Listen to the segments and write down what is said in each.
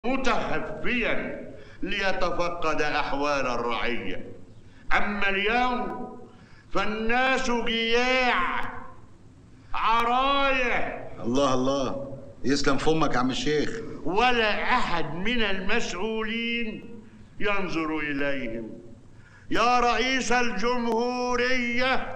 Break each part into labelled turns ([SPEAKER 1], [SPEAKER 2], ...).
[SPEAKER 1] متخفيا ليتفقد احوال الرعيه اما اليوم فالناس جياع عرايه
[SPEAKER 2] الله الله يسلم فمك يا عم الشيخ
[SPEAKER 1] ولا احد من المسؤولين ينظر اليهم يا رئيس الجمهوريه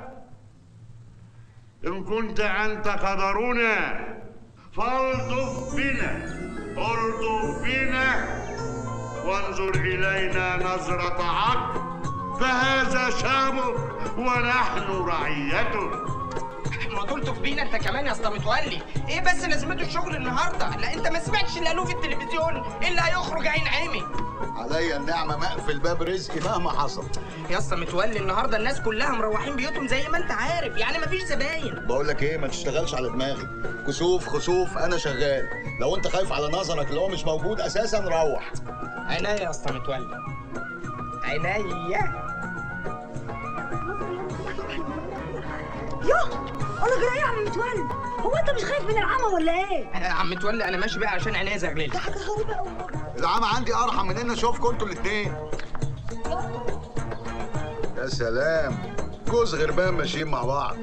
[SPEAKER 1] ان كنت انت قدرنا فالطف بنا الطف بنا وانظر الينا نظره عقل فهذا شعبك ونحن رعيته
[SPEAKER 3] ما تلطف بينا انت كمان يا اسطى متولي ايه بس لازمته الشغل النهارده لا انت ما سمعتش اللي قالوه في التلفزيون الا هيخرج عين عمي
[SPEAKER 2] عليا النعمة مقفل باب رزقي مهما حصل
[SPEAKER 3] يا اسطى متولي النهارده الناس كلها مروحين بيوتهم زي ما انت عارف يعني مفيش زباين
[SPEAKER 2] بقول لك ايه ما تشتغلش على دماغي كسوف خسوف انا شغال لو انت خايف على نظرك اللي هو مش موجود اساسا روح
[SPEAKER 3] عينيا يا اسطى متولي عينيا
[SPEAKER 4] يوه انا جاي يا عم متولي هو انت مش خايف من العمى ولا ايه؟
[SPEAKER 3] يا عم متولي انا ماشي بقى عشان عينيا زغللت
[SPEAKER 4] ده حاجه غريبه قوي
[SPEAKER 2] العمى عندي ارحم من ان اشوفكم انتوا الاثنين يا سلام جوز غربان ماشيين مع بعض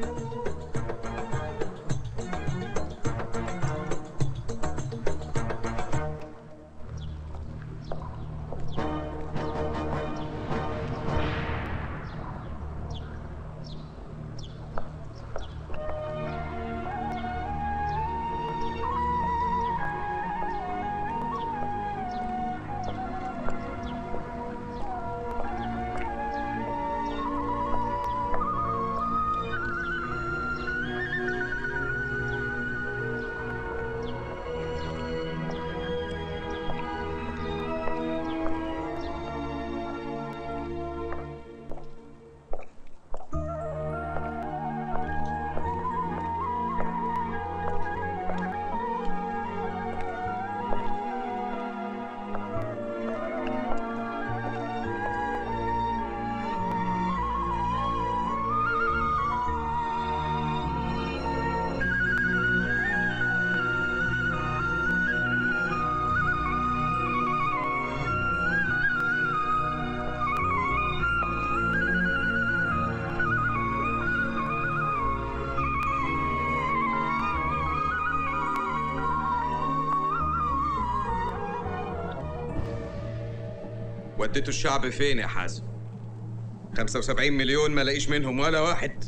[SPEAKER 5] وديتوا الشعب فين يا حازم 75 مليون ما لاقيش منهم ولا واحد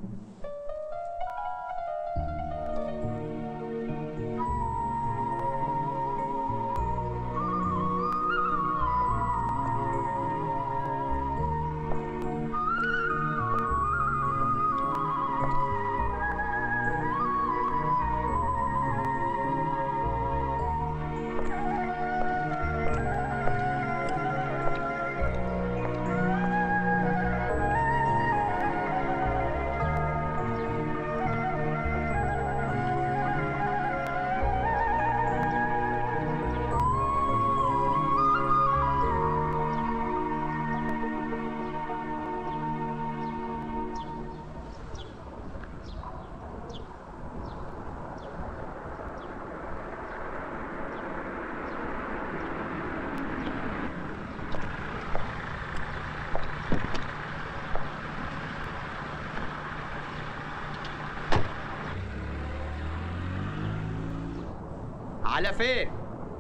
[SPEAKER 3] على فين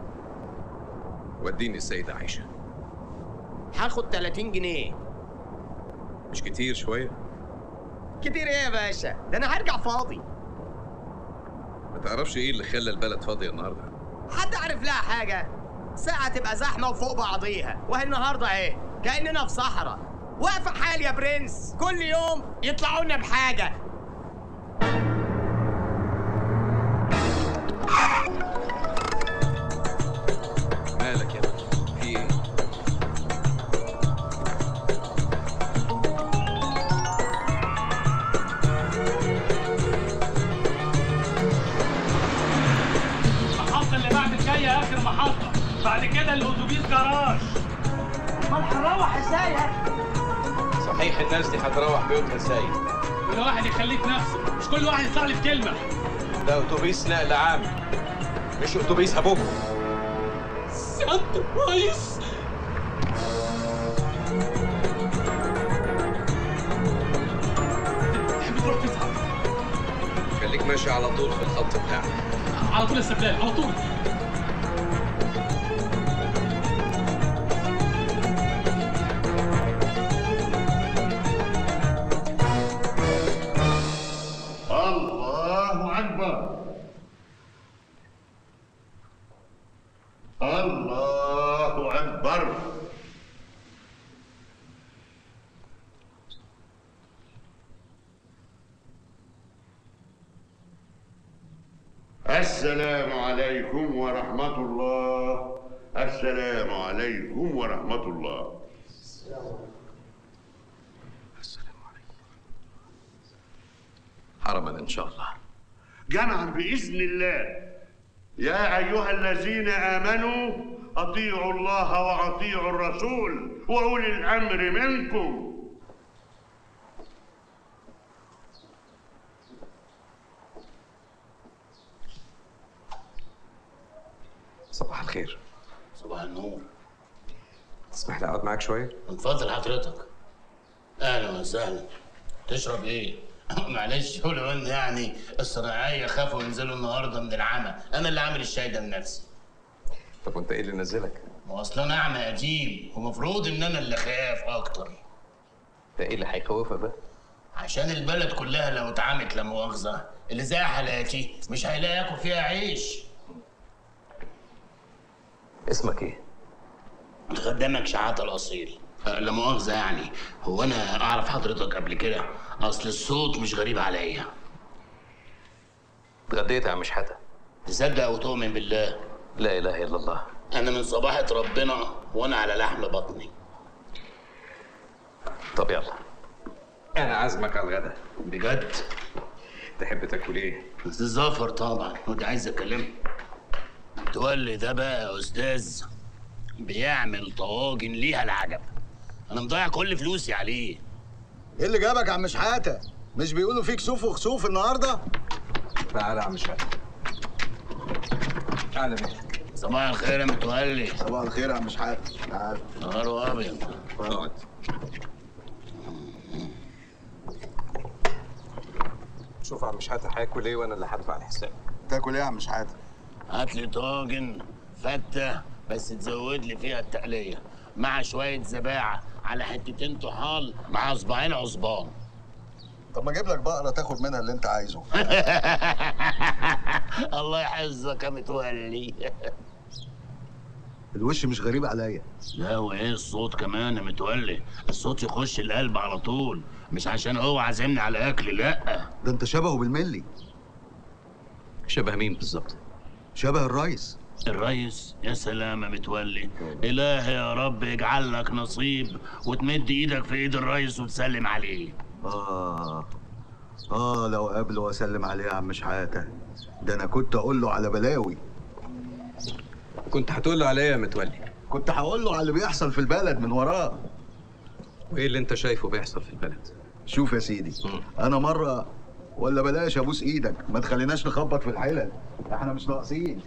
[SPEAKER 5] وديني السيدة عائشة
[SPEAKER 3] هاخد 30 جنيه
[SPEAKER 5] مش كتير شوية
[SPEAKER 3] كتير ايه يا باشا ده انا هرجع فاضي
[SPEAKER 5] ما تعرفش ايه اللي خلى البلد فاضية النهاردة
[SPEAKER 3] حد عارف لها حاجه ساعه تبقى زحمه وفوق بعضيها وهي النهارده اهي كاننا في صحراء واقفه حال يا برنس كل يوم يطلعوا لنا بحاجه
[SPEAKER 5] مالك يا ابني في ايه
[SPEAKER 6] المحطة اللي بعد الجاية آخر محطة بعد كده الأتوبيس جراج
[SPEAKER 4] ما هنروح ازاي يا
[SPEAKER 7] صحيح الناس دي هتروح بيوتها ازاي؟
[SPEAKER 6] كل واحد يخليك نفسه مش كل واحد يطلع لي في كلمة
[SPEAKER 7] ده اتوبيس نقل عام مش اتوبيس ابوكم
[SPEAKER 4] سي
[SPEAKER 6] سعادة الرئيس تحب تروح فين سعادة؟
[SPEAKER 5] خليك ماشي على طول في الخط بتاعك
[SPEAKER 6] على طول يا سبلان على طول
[SPEAKER 1] الله أكبر الله أكبر السلام عليكم ورحمة الله السلام عليكم ورحمة الله
[SPEAKER 5] حرما ان شاء الله
[SPEAKER 1] جمعا بإذن الله يا أيها الذين آمنوا أطيعوا الله وأطيعوا الرسول وأولي الأمر منكم
[SPEAKER 5] صباح الخير
[SPEAKER 8] صباح النور
[SPEAKER 5] تسمح لي اقعد معاك شويه
[SPEAKER 8] اتفضل حضرتك اهلا وسهلا تشرب ايه معلش ولو ان يعني الصناعيه خافوا ينزلوا النهارده من العمى انا اللي عامل الشاي ده بنفسي
[SPEAKER 5] طب وانت ايه اللي نزلك
[SPEAKER 8] ما هو اصل انا اعمى قديم ومفروض ان انا اللي خاف اكتر
[SPEAKER 5] ده ايه اللي هيخوفك ده
[SPEAKER 8] عشان البلد كلها لو اتعمت لا مؤاخذه اللي زي حالاتي مش هيلاقي ياكل فيها عيش
[SPEAKER 5] اسمك ايه
[SPEAKER 8] خدامك شحاته الاصيل أه، لا مؤاخذه يعني هو انا اعرف حضرتك قبل كده اصل الصوت مش غريب عليا
[SPEAKER 5] اتغديت يا عم شحاته
[SPEAKER 8] تصدق وتؤمن بالله
[SPEAKER 5] لا اله الا الله
[SPEAKER 8] انا من صباحة ربنا وانا على لحم بطني
[SPEAKER 5] طب يلا انا عازمك على الغدا
[SPEAKER 8] بجد
[SPEAKER 5] تحب تاكل ايه
[SPEAKER 8] الزفر طبعا ودي عايز اكلمه تولي ده بقى يا استاذ بيعمل طواجن ليها العجب انا مضيع كل فلوسي عليه
[SPEAKER 2] ايه اللي جابك يا عم شحاته مش بيقولوا فيك سوف وخسوف النهارده
[SPEAKER 5] تعالى يا عم شحاته تعالى بيه
[SPEAKER 8] صباح الخير يا متولي
[SPEAKER 2] صباح الخير يا عم شحاته تعال
[SPEAKER 8] نهار ابيض
[SPEAKER 5] اقعد شوف يا عم شحاته هاكل ايه وانا اللي هدفع الحساب
[SPEAKER 2] تاكل ايه يا عم شحاته
[SPEAKER 8] هات لي طاجن فته بس تزود لي فيها التقليه مع شويه زباعه على حتتين طحال مع صباعين عصبان
[SPEAKER 2] طب ما اجيب لك بقره تاخد منها اللي انت عايزه
[SPEAKER 8] الله يحفظك يا متولي
[SPEAKER 2] الوش مش غريب عليا
[SPEAKER 8] لا وايه الصوت كمان يا متولي الصوت يخش القلب على طول مش عشان هو عازمني على اكل لا
[SPEAKER 2] ده انت شبهه بالملي
[SPEAKER 5] شبه مين بالظبط
[SPEAKER 2] شبه الريس
[SPEAKER 8] الريس يا سلام يا متولي الهي يا رب يجعل لك نصيب وتمد ايدك في ايد الريس وتسلم عليه
[SPEAKER 2] اه اه لو قابله واسلم عليه يا عم شحاته ده انا كنت اقول له على بلاوي
[SPEAKER 5] كنت هتقول له عليا يا متولي
[SPEAKER 2] كنت هقول له على اللي بيحصل في البلد من وراه
[SPEAKER 5] وايه اللي انت شايفه بيحصل في البلد
[SPEAKER 2] شوف يا سيدي
[SPEAKER 5] مم.
[SPEAKER 2] انا مره ولا بلاش ابوس ايدك ما تخليناش نخبط في الحلل احنا مش ناقصين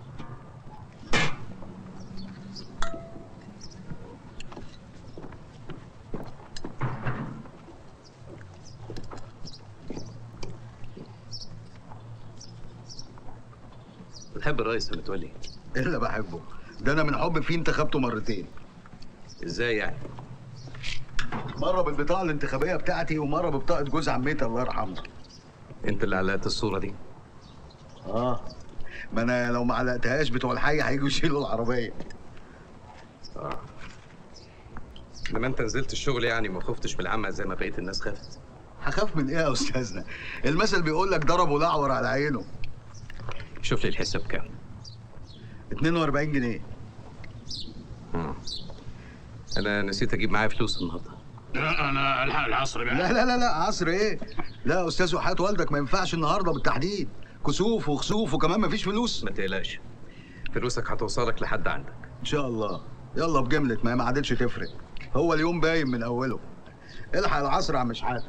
[SPEAKER 5] بتحب الرئيس يا متولي
[SPEAKER 2] الا بحبه ده انا من حب فيه انتخبته مرتين
[SPEAKER 5] ازاي يعني
[SPEAKER 2] مره بالبطاقه الانتخابيه بتاعتي ومره ببطاقه جوز عمتي الله يرحمه
[SPEAKER 5] انت اللي علقت الصوره دي
[SPEAKER 2] اه ما انا لو ما علقتهاش بتوع الحي هيجوا يشيلوا العربيه
[SPEAKER 5] اه لما انت نزلت الشغل يعني ما خفتش من العمى زي ما بقيه الناس خافت
[SPEAKER 2] هخاف من ايه يا استاذنا المثل بيقول لك ضربوا الاعور على عينه
[SPEAKER 5] شوف لي الحساب كام
[SPEAKER 2] 42 جنيه
[SPEAKER 5] مم. انا نسيت اجيب معايا فلوس النهارده
[SPEAKER 8] لا انا الحق العصر بقى
[SPEAKER 2] لا لا لا لا عصر ايه لا يا استاذ وحياه والدك ما ينفعش النهارده بالتحديد كسوف وخسوف وكمان ما فيش فلوس
[SPEAKER 5] ما تقلقش فلوسك هتوصلك لحد عندك
[SPEAKER 2] ان شاء الله يلا بجملة ما ما عادتش تفرق هو اليوم باين من اوله الحق العصر يا عم شحاته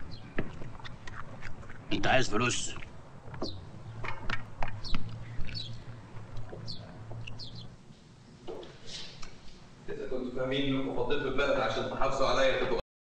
[SPEAKER 8] انت عايز فلوس
[SPEAKER 5] اذا كنتوا فاهمين انكم فضيتوا البلد عشان تحافظوا عليا تبقوا